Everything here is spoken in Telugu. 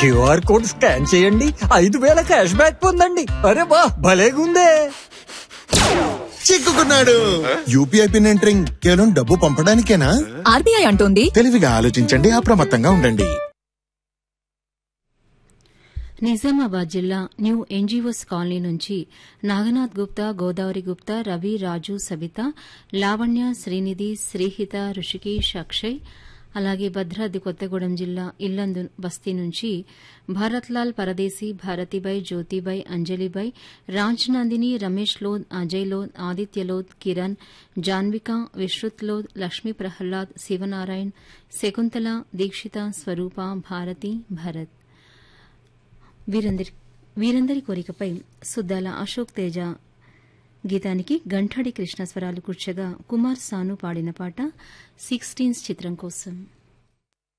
క్యూఆర్ కోడ్ స్కాన్ చేయండి ఐదు వేల క్యాష్ బ్యాక్ పొందండి అరే బా భలేగుందే చిక్కుకున్నాడు యూపీఐ పిన్ ఎంటరింగ్ కేవలం డబ్బు పంపడానికేనా ఆర్బీఐ అంటోంది తెలివిగా ఆలోచించండి అప్రమత్తంగా ఉండండి నిజామాబాద్ జిల్లా న్యూ ఎన్జీఓస్ కాలనీ నుంచి నాగనాథ్ గుప్తా గోదావరి గుప్తా రవి రాజు సబిత లావణ్య శ్రీనిధి శ్రీహిత రుషికేష్ అక్షయ్ అలాగే భద్రాద్రి కొత్తగూడెం జిల్లా ఇల్లందు బస్తీ నుంచి భారత్లాల్ పరదేశీ భారతిబాయ్ జ్యోతిబాయ్ అంజలిబాయ్ రాజ్నందిని రమేష్ లోద్ అజయ్ లోద్ ఆదిత్య లోద్ కిరణ్ జాన్విక విశ్రుత్ లోద్ లక్ష్మీ ప్రహ్లాద్ శివనారాయణ్ శకుంతల దీక్షిత స్వరూప భారతి భరత్ వీరందరి వీరందరి కోరికపై సుద్దాల అశోక్ తేజ గీతానికి గంఠడి కృష్ణ స్వరాలు కూర్చగా కుమార్ సాను పాడిన పాట సిక్స్టీన్స్ చిత్రం కోసం